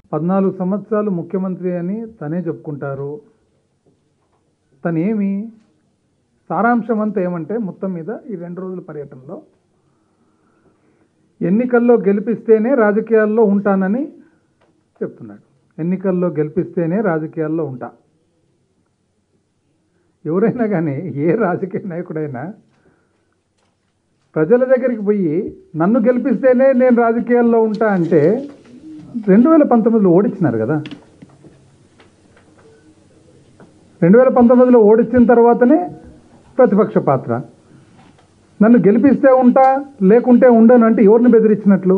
పద్నాలుగు సంవత్సరాలు ముఖ్యమంత్రి అని తనే చెప్పుకుంటారు తనేమి సారాంశం అంతా ఏమంటే మొత్తం మీద ఈ రెండు రోజుల పర్యటనలో ఎన్నికల్లో గెలిపిస్తేనే రాజకీయాల్లో ఉంటానని చెప్తున్నాడు ఎన్నికల్లో గెలిపిస్తేనే రాజకీయాల్లో ఉంటా ఎవరైనా కానీ ఏ రాజకీయ నాయకుడైనా ప్రజల దగ్గరికి పోయి నన్ను గెలిపిస్తేనే నేను రాజకీయాల్లో ఉంటా అంటే రెండు వేల పంతొమ్మిదిలో ఓడించినారు కదా రెండు వేల పంతొమ్మిదిలో ఓడించిన తర్వాతనే ప్రతిపక్ష పాత్ర నన్ను గెలిపిస్తే ఉంటా లేకుంటే ఉండను అంటే ఎవరిని బెదిరించినట్లు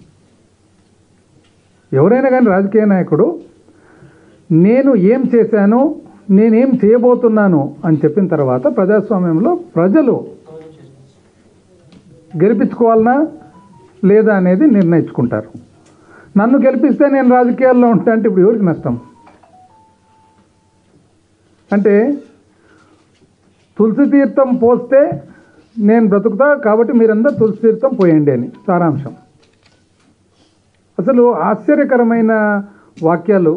ఎవరైనా కానీ రాజకీయ నాయకుడు నేను ఏం చేశాను నేనేం చేయబోతున్నాను అని చెప్పిన తర్వాత ప్రజాస్వామ్యంలో ప్రజలు గెలిపించుకోవాలనా లేదా అనేది నిర్ణయించుకుంటారు నన్ను గెలిపిస్తే నేను రాజకీయాల్లో ఉంటా అంటే ఇప్పుడు ఎవరికి నష్టం అంటే తులసి తీర్థం పోస్తే నేను బ్రతుకుతా కాబట్టి మీరందరూ తులసి తీర్థం పోయండి అని సారాంశం అసలు ఆశ్చర్యకరమైన వాక్యాలు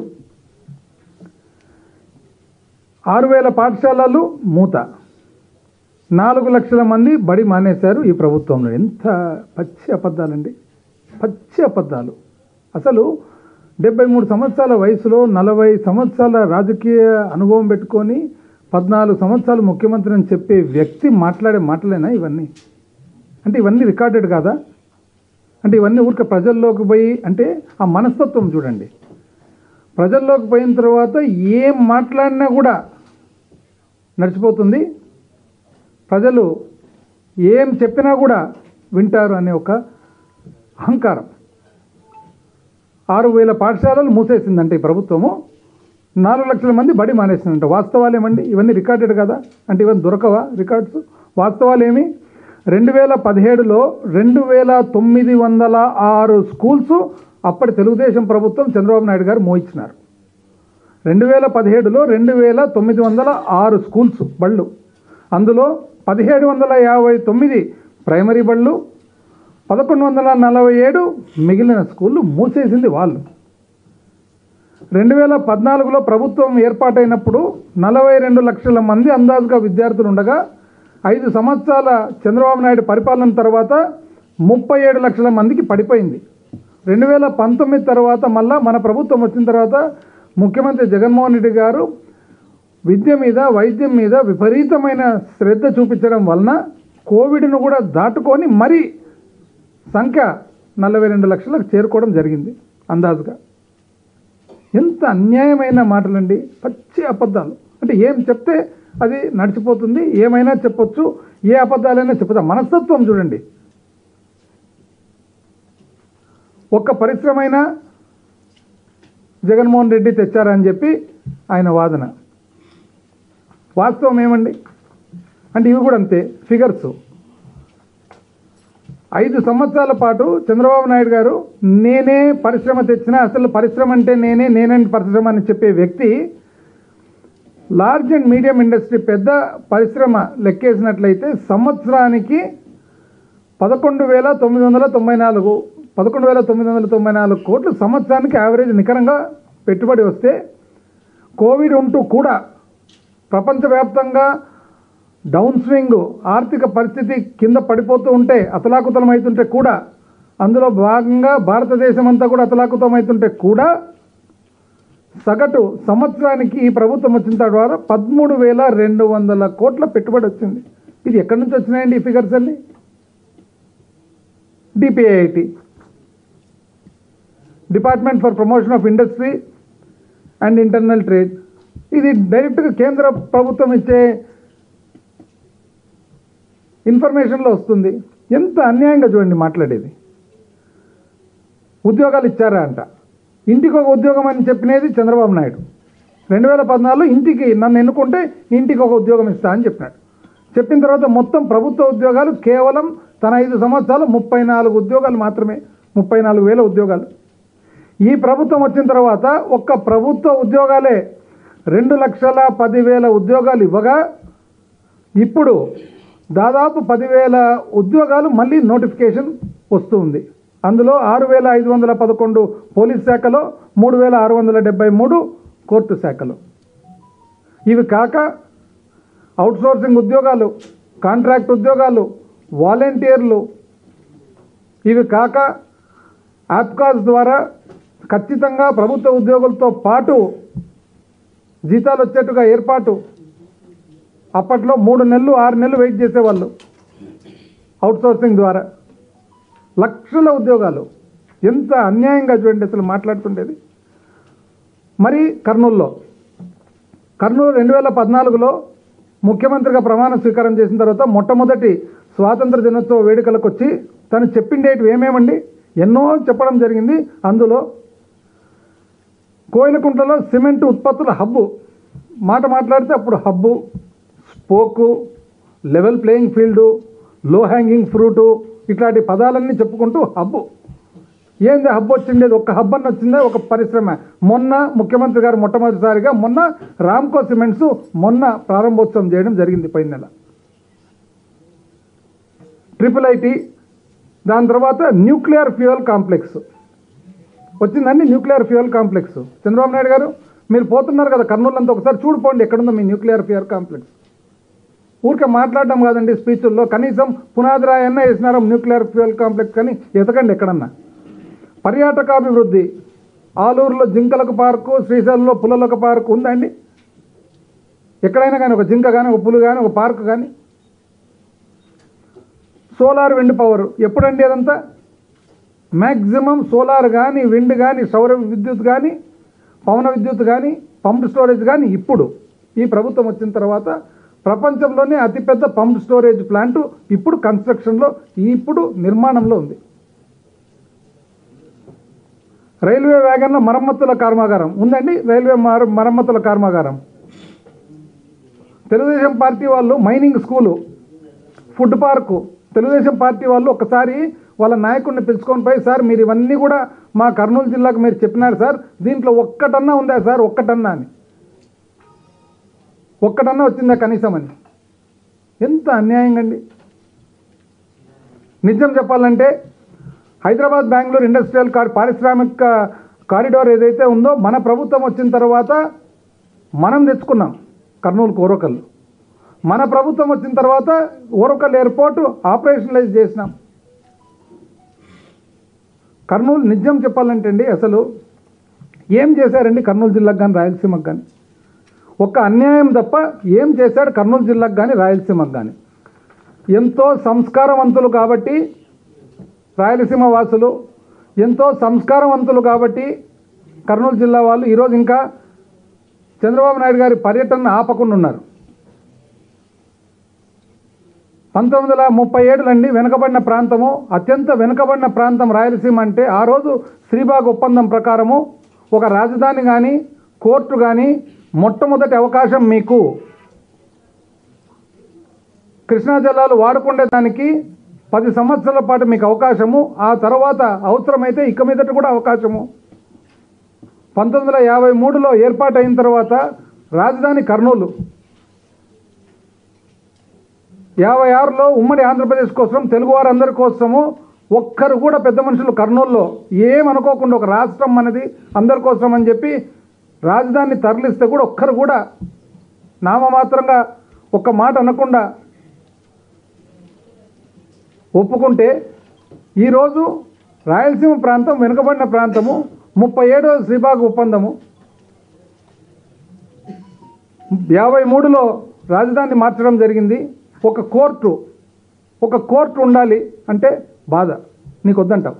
ఆరు వేల పాఠశాలలు మూత నాలుగు లక్షల మంది బడి మానేశారు ఈ ప్రభుత్వంలో ఎంత పచ్చి అబద్ధాలండి పచ్చి అబద్ధాలు అసలు డెబ్బై మూడు సంవత్సరాల వయసులో నలభై సంవత్సరాల రాజకీయ అనుభవం పెట్టుకొని పద్నాలుగు సంవత్సరాలు ముఖ్యమంత్రి అని చెప్పే వ్యక్తి మాట్లాడే మాటలేనా ఇవన్నీ అంటే ఇవన్నీ రికార్డెడ్ కాదా అంటే ఇవన్నీ ఊరికే ప్రజల్లోకి పోయి అంటే ఆ మనస్తత్వం చూడండి ప్రజల్లోకి పోయిన తర్వాత ఏం మాట్లాడినా కూడా నడిచిపోతుంది ప్రజలు ఏం చెప్పినా కూడా వింటారు అనే ఒక అహంకారం ఆరు వేల పాఠశాలలు మూసేసిందంటే ఈ ప్రభుత్వము నాలుగు లక్షల మంది బడి మానేసిందంట వాస్తవాలు ఏమండి ఇవన్నీ రికార్డెడ్ కదా అంటే ఇవన్నీ దొరకవా రికార్డ్స్ వాస్తవాలు ఏమి రెండు వేల పదిహేడులో రెండు వేల తొమ్మిది వందల ఆరు స్కూల్స్ అప్పటి తెలుగుదేశం ప్రభుత్వం చంద్రబాబు నాయుడు గారు మోయించినారు రెండు వేల పదిహేడులో రెండు వేల తొమ్మిది వందల ఆరు స్కూల్స్ బళ్ళు అందులో పదిహేడు వందల యాభై తొమ్మిది ప్రైమరీ బళ్ళు పదకొండు వందల నలభై ఏడు మిగిలిన స్కూళ్ళు మూసేసింది వాళ్ళు రెండు వేల పద్నాలుగులో ప్రభుత్వం ఏర్పాటైనప్పుడు నలభై రెండు లక్షల మంది అందాజుగా విద్యార్థులు ఉండగా ఐదు సంవత్సరాల చంద్రబాబు నాయుడు పరిపాలన తర్వాత ముప్పై ఏడు లక్షల మందికి పడిపోయింది రెండు వేల పంతొమ్మిది తర్వాత మళ్ళా మన ప్రభుత్వం వచ్చిన తర్వాత ముఖ్యమంత్రి జగన్మోహన్ రెడ్డి గారు విద్య మీద వైద్యం మీద విపరీతమైన శ్రద్ధ చూపించడం వలన కోవిడ్ను కూడా దాటుకొని మరీ సంఖ్య నలభై రెండు లక్షలకు చేరుకోవడం జరిగింది అందాజుగా ఎంత అన్యాయమైన మాటలండి పచ్చి అబద్ధాలు అంటే ఏం చెప్తే అది నడిచిపోతుంది ఏమైనా చెప్పొచ్చు ఏ అబద్ధాలైనా చెప్పుతా మనస్తత్వం చూడండి ఒక్క పరిశ్రమ అయినా జగన్మోహన్ రెడ్డి తెచ్చారని చెప్పి ఆయన వాదన వాస్తవం ఏమండి అంటే ఇవి కూడా అంతే ఫిగర్స్ ఐదు సంవత్సరాల పాటు చంద్రబాబు నాయుడు గారు నేనే పరిశ్రమ తెచ్చిన అసలు పరిశ్రమ అంటే నేనే నేనంటే పరిశ్రమ అని చెప్పే వ్యక్తి లార్జ్ అండ్ మీడియం ఇండస్ట్రీ పెద్ద పరిశ్రమ లెక్కేసినట్లయితే సంవత్సరానికి పదకొండు వేల తొమ్మిది వందల తొంభై నాలుగు పదకొండు వేల తొమ్మిది వందల తొంభై నాలుగు కోట్లు సంవత్సరానికి యావరేజ్ నికరంగా పెట్టుబడి వస్తే కోవిడ్ ఉంటూ కూడా ప్రపంచవ్యాప్తంగా డౌన్ స్వింగ్ ఆర్థిక పరిస్థితి కింద పడిపోతూ ఉంటే అతలాకుతలం అవుతుంటే కూడా అందులో భాగంగా భారతదేశం అంతా కూడా అతలాకుతలం అవుతుంటే కూడా సగటు సంవత్సరానికి ఈ ప్రభుత్వం వచ్చిన తర్వాత పదమూడు వేల రెండు వందల కోట్ల పెట్టుబడి వచ్చింది ఇది ఎక్కడి నుంచి వచ్చినాయండి ఈ ఫిగర్స్ అన్ని DPIIT department for promotion of industry and internal trade ఇది డైరెక్ట్గా కేంద్ర ప్రభుత్వం ఇచ్చే ఇన్ఫర్మేషన్లో వస్తుంది ఎంత అన్యాయంగా చూడండి మాట్లాడేది ఉద్యోగాలు ఇచ్చారా అంట ఇంటికి ఒక ఉద్యోగం అని చెప్పినది చంద్రబాబు నాయుడు రెండు వేల పద్నాలుగులో ఇంటికి నన్ను ఎన్నుకుంటే ఇంటికి ఒక ఉద్యోగం ఇస్తా అని చెప్పినాడు చెప్పిన తర్వాత మొత్తం ప్రభుత్వ ఉద్యోగాలు కేవలం తన ఐదు సంవత్సరాలు ముప్పై నాలుగు ఉద్యోగాలు మాత్రమే ముప్పై నాలుగు వేల ఉద్యోగాలు ఈ ప్రభుత్వం వచ్చిన తర్వాత ఒక్క ప్రభుత్వ ఉద్యోగాలే రెండు లక్షల పదివేల ఉద్యోగాలు ఇవ్వగా ఇప్పుడు దాదాపు పదివేల ఉద్యోగాలు మళ్ళీ నోటిఫికేషన్ వస్తుంది అందులో ఆరు వేల ఐదు వందల పదకొండు పోలీస్ శాఖలో మూడు వేల ఆరు వందల డెబ్బై మూడు కోర్టు శాఖలు ఇవి కాక అవుట్సోర్సింగ్ ఉద్యోగాలు కాంట్రాక్ట్ ఉద్యోగాలు వాలంటీర్లు ఇవి కాక యాప్కాస్ ద్వారా ఖచ్చితంగా ప్రభుత్వ ఉద్యోగులతో పాటు జీతాలు వచ్చేట్టుగా ఏర్పాటు అప్పట్లో మూడు నెలలు ఆరు నెలలు వెయిట్ చేసేవాళ్ళు అవుట్సోర్సింగ్ ద్వారా లక్షల ఉద్యోగాలు ఎంత అన్యాయంగా చూడండి అసలు మాట్లాడుతుండేది మరి కర్నూలులో కర్నూలు రెండు వేల పద్నాలుగులో ముఖ్యమంత్రిగా ప్రమాణ స్వీకారం చేసిన తర్వాత మొట్టమొదటి స్వాతంత్ర దినోత్సవ వేడుకలకు వచ్చి తను చెప్పిండేటివి ఏమేమండి ఎన్నో చెప్పడం జరిగింది అందులో కోయిలకుంటలో సిమెంట్ ఉత్పత్తుల హబ్బు మాట మాట్లాడితే అప్పుడు hub spoke level playing field లో హ్యాంగింగ్ ఫ్రూటు ఇట్లాంటి పదాలన్నీ చెప్పుకుంటూ హబ్బు ఏంది హబ్ వచ్చిండేది ఒక హబ్ అని వచ్చిందే ఒక పరిశ్రమ మొన్న ముఖ్యమంత్రి గారు మొట్టమొదటిసారిగా మొన్న రామ్కో సిమెంట్స్ మొన్న ప్రారంభోత్సవం చేయడం జరిగింది పైన నెల ట్రిపుల్ ఐటీ దాని తర్వాత న్యూక్లియర్ ఫ్యూయల్ కాంప్లెక్స్ వచ్చిందండి nuclear fuel complex Chandrababu Naidu garu మీరు పోతున్నారు కదా కర్నూలు అంతా ఒకసారి చూడిపోండి ఎక్కడుందో మీ న్యూక్లియర్ ఫ్యూయల్ కాంప్లెక్స్ ఊరికే మాట్లాడడం కాదండి స్పీచ్ల్లో కనీసం పునాది రాయన్న వేసినారు న్యూక్లియర్ ఫ్యూయల్ కాంప్లెక్స్ కానీ ఎతకండి ఎక్కడన్నా పర్యాటకాభివృద్ధి ఆలూరులో జింకలకు పార్కు శ్రీశైలంలో పుల్లలకు పార్కు ఉందండి ఎక్కడైనా కానీ ఒక జింక కానీ ఒక పులు కానీ ఒక పార్క్ కానీ సోలార్ విండ్ పవర్ ఎప్పుడండి అదంతా మ్యాక్సిమం సోలార్ కానీ విండ్ కానీ సౌర విద్యుత్ కానీ పవన విద్యుత్ కానీ పంప్ స్టోరేజ్ కానీ ఇప్పుడు ఈ ప్రభుత్వం వచ్చిన తర్వాత ప్రపంచంలోనే అతిపెద్ద పంప్ స్టోరేజ్ ప్లాంట్ ఇప్పుడు కన్స్ట్రక్షన్లో ఇప్పుడు నిర్మాణంలో ఉంది రైల్వే వ్యాగన్ల మరమ్మతుల కర్మాగారం ఉందండి రైల్వే మర మరమ్మతుల కర్మాగారం తెలుగుదేశం పార్టీ వాళ్ళు mining school food park Telugu Desam party వాళ్ళు ఒకసారి వాళ్ళ నాయకుడిని పిలుచుకొని పోయి సార్ మీరు ఇవన్నీ కూడా మా కర్నూలు జిల్లాకు మీరు చెప్పినారు సార్ దీంట్లో ఒక్కటన్నా ఉందా సార్ ఒక్కటన్నా అని ఒక్కటన్నా వచ్చిందా కనీసం అని ఎంత అన్యాయంగా అండి నిజం చెప్పాలంటే హైదరాబాద్ బెంగళూరు ఇండస్ట్రియల్ కార్ పారిశ్రామిక కారిడార్ ఏదైతే ఉందో మన ప్రభుత్వం వచ్చిన తర్వాత మనం తెచ్చుకున్నాం కర్నూలు కోరకల్ మన ప్రభుత్వం వచ్చిన తర్వాత ఓరకల్ ఎయిర్పోర్ట్ ఆపరేషనలైజ్ చేసినాం కర్నూలు నిజం చెప్పాలంటే అండి అసలు ఏం చేశారండి కర్నూలు జిల్లాకు కానీ రాయలసీమకు కానీ ఒక్క అన్యాయం తప్ప ఏం చేశాడు కర్నూలు జిల్లాకు కానీ రాయలసీమకు కానీ ఎంతో సంస్కారవంతులు కాబట్టి రాయలసీమ వాసులు ఎంతో సంస్కారవంతులు కాబట్టి కర్నూలు జిల్లా వాళ్ళు ఈరోజు ఇంకా చంద్రబాబు నాయుడు గారి పర్యటనను ఆపకుండా ఉన్నారు పంతొమ్మిది వందల ముప్పై ఏడులండి వెనుకబడిన ప్రాంతము అత్యంత వెనుకబడిన ప్రాంతం రాయలసీమ అంటే ఆ రోజు శ్రీబాగ్ ఒప్పందం ప్రకారము ఒక రాజధాని కానీ కోర్టు కానీ మొట్టమొదటి అవకాశం మీకు కృష్ణా జలాలు వాడుకునే దానికి పది సంవత్సరాల పాటు మీకు అవకాశము ఆ తర్వాత అవసరమైతే ఇక మీదట కూడా అవకాశము పంతొమ్మిది వందల యాభై మూడులో ఏర్పాటు అయిన తర్వాత రాజధాని కర్నూలు యాభై ఆరులో ఉమ్మడి ఆంధ్రప్రదేశ్ కోసం తెలుగువారందరి కోసము ఒక్కరు కూడా పెద్ద మనుషులు కర్నూలులో ఏమనుకోకుండా ఒక రాష్ట్రం అనేది అందరి కోసం అని చెప్పి రాజధానిని తరలిస్తే కూడా ఒక్కరు కూడా నామమాత్రంగా ఒక్క మాట అనకుండా ఒప్పుకుంటే ఈరోజు రాయలసీమ ప్రాంతం వెనుకబడిన ప్రాంతము ముప్పై ఏడవ శ్రీబాగ్ ఒప్పందము యాభై మూడులో రాజధాని మార్చడం జరిగింది ఒక కోర్టు ఒక కోర్టు ఉండాలి అంటే బాధ నీకు వద్దంటావు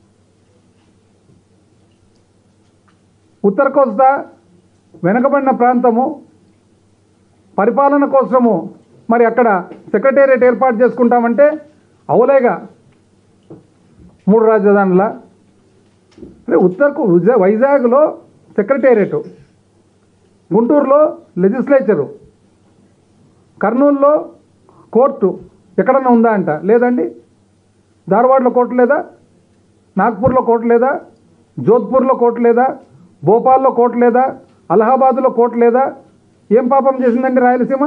ఉత్తర కోస్తా వెనకబడిన ప్రాంతము పరిపాలన కోసము మరి అక్కడ సెక్రటేరియట్ ఏర్పాటు చేసుకుంటామంటే అవలేగా మూడు రాజధానుల అంటే ఉత్తరకు విజా- వైజాగ్లో సెక్రటేరియట్ గుంటూరులో లెజిస్లేచరు కర్నూలులో కోర్టు ఎక్కడన్నా ఉందా అంట లేదండి ధార్వాడలో కోర్టు లేదా నాగ్పూర్లో కోర్టు లేదా జోధ్పూర్లో కోర్టు లేదా భోపాల్లో కోర్టు లేదా అలహాబాద్లో కోర్టు లేదా ఏం పాపం చేసిందండి రాయలసీమ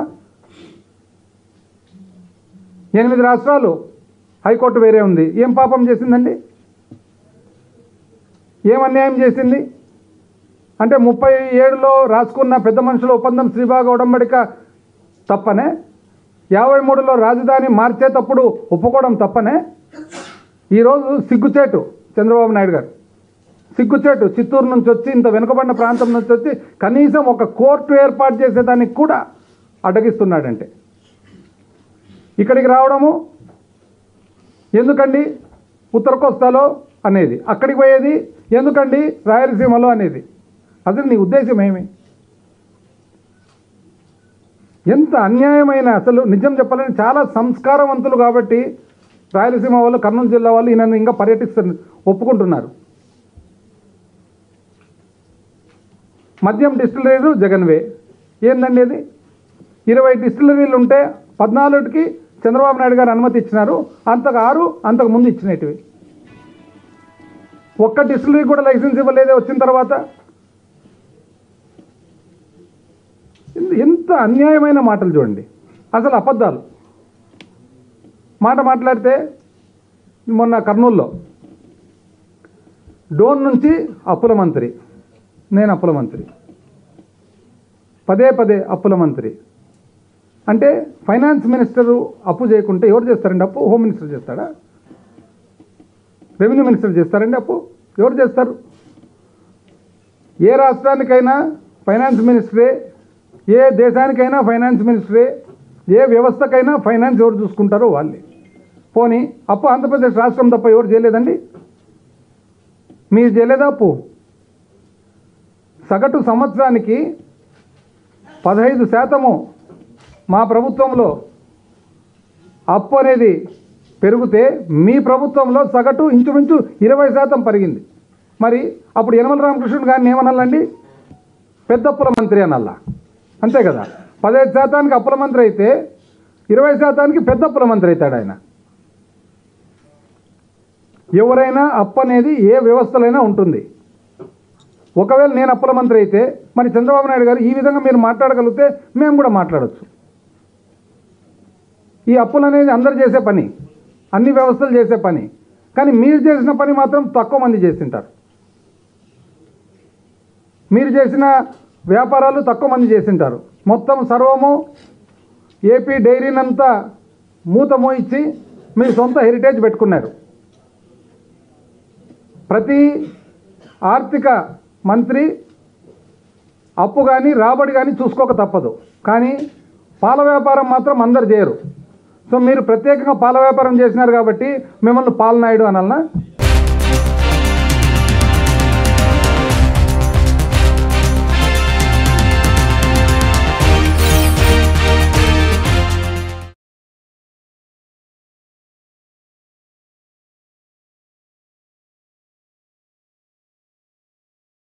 ఎనిమిది రాష్ట్రాలు హైకోర్టు వేరే ఉంది ఏం పాపం చేసిందండి ఏం అన్యాయం చేసింది అంటే ముప్పై ఏడులో రాసుకున్న పెద్ద మనుషుల ఒప్పందం శ్రీభాగ ఉడంబడిక తప్పనే యాభై మూడులో రాజధాని మార్చేటప్పుడు ఒప్పుకోవడం తప్పనే ఈరోజు సిగ్గుచేటు చంద్రబాబు నాయుడు గారు సిగ్గుచేటు చిత్తూరు నుంచి వచ్చి ఇంత వెనుకబడిన ప్రాంతం నుంచి వచ్చి కనీసం ఒక కోర్టు ఏర్పాటు చేసేదానికి కూడా అడ్డగిస్తున్నాడంటే ఇక్కడికి రావడము ఎందుకండి ఉత్తర కోస్తాలో అనేది అక్కడికి పోయేది ఎందుకండి రాయలసీమలో అనేది అసలు నీ ఉద్దేశం ఏమి ఎంత అన్యాయమైన అసలు నిజం చెప్పాలని చాలా సంస్కారవంతులు కాబట్టి రాయలసీమ వాళ్ళు కర్నూలు జిల్లా వాళ్ళు ఈయనను ఇంకా పర్యటిస్తారు ఒప్పుకుంటున్నారు మద్యం డిస్టిలరీలు జగన్వే ఏందండి అది ఇరవై డిస్టిలరీలు ఉంటే పద్నాలుగుకి చంద్రబాబు నాయుడు గారు అనుమతి ఇచ్చినారు అంతకు ఆరు అంతకు ముందు ఇచ్చినటివి ఒక్క డిస్టిలరీ కూడా లైసెన్స్ ఇవ్వలేదే వచ్చిన తర్వాత ఎంత- ఎంత అన్యాయమైన మాటలు చూడండి అసలు అబద్ధాలు మాట మాట్లాడితే మొన్న కర్నూల్లో డోన్ నుంచి అప్పుల మంత్రి నేను అప్పుల మంత్రి పదే పదే అప్పుల మంత్రి అంటే ఫైనాన్స్ మినిస్టరు అప్పు చేయకుంటే ఎవరు చేస్తారండి అప్పు హోమ్ మినిస్టర్ చేస్తాడా రెవెన్యూ మినిస్టర్ చేస్తారండి అప్పు ఎవరు చేస్తారు ఏ రాష్ట్రానికైనా ఫైనాన్స్ మినిస్టరే ఏ దేశానికైనా ఫైనాన్స్ మినిస్టరే ఏ వ్యవస్థకైనా ఫైనాన్స్ ఎవరు చూసుకుంటారో వాళ్ళే పోనీ అప్పు ఆంధ్రప్రదేశ్ రాష్ట్రం తప్ప ఎవరు చేయలేదండి మీరు చేయలేదా అప్పు సగటు సంవత్సరానికి పదహైదు శాతము మా ప్రభుత్వంలో అప్పు అనేది పెరిగితే మీ ప్రభుత్వంలో సగటు ఇంచుమించు ఇరవై శాతం పెరిగింది మరి అప్పుడు యనమల రామకృష్ణుడు గారిని ఏమనాలండి పెద్ద అప్పుల మంత్రి అనల్లా అంతే కదా పదహైదు శాతానికి అప్పుల మంత్రి అయితే ఇరవై శాతానికి పెద్ద అప్పుల మంత్రి అవుతాడు ఆయన ఎవరైనా అప్పు అనేది ఏ వ్యవస్థలైనా ఉంటుంది ఒకవేళ నేను అప్పుల మంత్రి అయితే మరి చంద్రబాబు నాయుడు గారు ఈ విధంగా మీరు మాట్లాడగలిగితే మేము కూడా మాట్లాడవచ్చు ఈ అప్పులు అనేది అందరు చేసే పని అన్ని వ్యవస్థలు చేసే పని కానీ మీరు చేసిన పని మాత్రం తక్కువ మంది చేసింటారు మీరు చేసిన వ్యాపారాలు తక్కువ మంది చేసింటారు మొత్తం సర్వము ఏపీ డైరీనంతా మూత మోయించి మీ సొంత హెరిటేజ్ పెట్టుకున్నారు ప్రతి ఆర్థిక మంత్రి అప్పు కానీ రాబడి కానీ చూసుకోక తప్పదు కానీ పాల వ్యాపారం మాత్రం అందరు చేయరు సో మీరు ప్రత్యేకంగా పాల వ్యాపారం చేసినారు కాబట్టి మిమ్మల్ని పాలనాయుడు అనాలనా